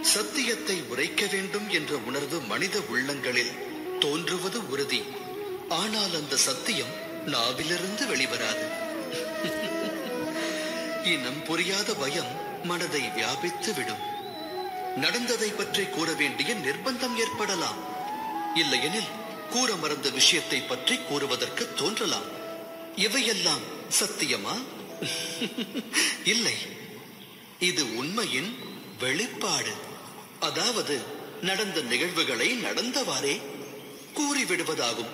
சத்தியத்தை உரைக்க வேண்டும் என்ற உணர்வு மனித உள்ளங்களில் தோன்றுவது உறுதி ஆனால் அந்த சத்தியம் நாவிலிருந்து வெளிவராது இனம் புரியாத பயம் மனதை வியாபித்து விடும் நடந்ததை பற்றி கூற வேண்டிய நிர்பந்தம் ஏற்படலாம் இல்லையெனில் கூற மறந்த விஷயத்தை பற்றி கூறுவதற்கு தோன்றலாம் இவையெல்லாம் சத்தியமா இல்லை இது உண்மையின் வெளிப்பாடு அதாவது நடந்த நிகழ்வுகளை நடந்தவாறே கூறிவிடுவதாகும்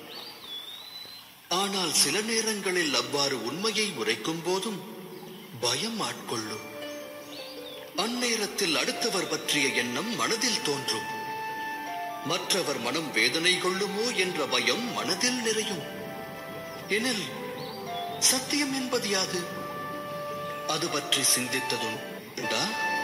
ஆனால் சில நேரங்களில் அவ்வாறு உண்மையை உரைக்கும் போதும் பயம் ஆட்கொள்ளும் அந்நேரத்தில் அடுத்தவர் பற்றிய எண்ணம் மனதில் தோன்றும் மற்றவர் மனம் வேதனை கொள்ளுமோ என்ற பயம் மனதில் நிறையும் எனில் சத்தியம் என்பது யாது அது பற்றி சிந்தித்ததும் உண்டா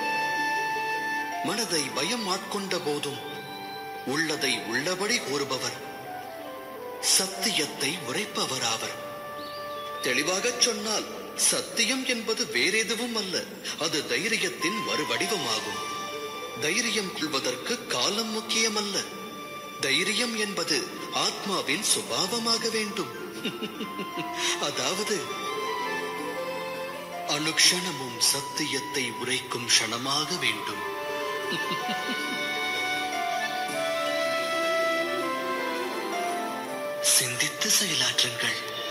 மனதை பயம் ஆட்கொண்ட போதும் உள்ளதை உள்ளபடி கூறுபவர் சத்தியத்தை உரைப்பவராவர் தெளிவாகச் சொன்னால் சத்தியம் என்பது வேறெதுவும் அல்ல அது தைரியத்தின் மறுவடிவமாகும் தைரியம் கொள்வதற்கு காலம் முக்கியமல்ல தைரியம் என்பது ஆத்மாவின் சுபாவமாக வேண்டும் அதாவது அனுக்ஷணமும் சத்தியத்தை உரைக்கும் க்ஷணமாக வேண்டும் சிந்தித்து செயலாற்றுங்கள்